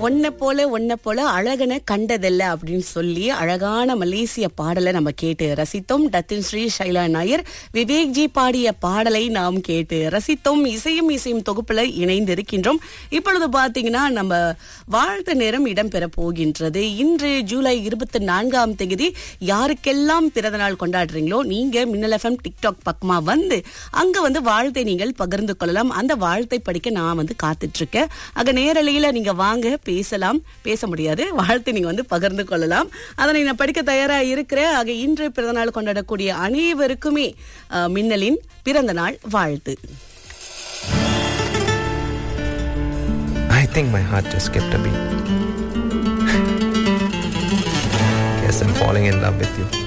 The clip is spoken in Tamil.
ஒன்ன போல ஒன்ன போல அழகன கண்டதில்ல அப்படின்னு சொல்லி அழகான மலேசிய பாடலை நம்ம கேட்டு ரசித்தோம் டத்தின் ஸ்ரீ ஷைலா நாயர் விவேக் ஜி பாடிய பாடலை நாம் கேட்டு ரசித்தோம் இசையும் இசையும் தொகுப்புல இணைந்து இருக்கின்றோம் இப்பொழுது பாத்தீங்கன்னா நம்ம வாழ்த்து நேரம் இடம்பெற போகின்றது இன்று ஜூலை இருபத்தி நான்காம் தேதி யாருக்கெல்லாம் பிறந்த நாள் கொண்டாடுறீங்களோ நீங்க மின்னல் எஃப்எம் டிக்டாக் பக்கமா வந்து அங்க வந்து வாழ்த்தை நீங்கள் பகிர்ந்து கொள்ளலாம் அந்த வாழ்த்தை படிக்க நான் வந்து காத்துட்டு இருக்கேன் அங்க நேரலையில நீங்க வாங்க பேசலாம் பேச முடியாது வாழ்த்தை நீங்க வந்து பகிர்ந்து கொள்ளலாம் அதனை நான் படிக்க தயாரா இருக்கிறேன் ஆக இன்று பிறந்தநாள் கொண்டாடக்கூடிய அனைவருக்குமே அஹ், மின்னலின் பிறந்த நாள் வாழ்த்து I think my heart just skipped a beat. Guess I'm falling in love with you.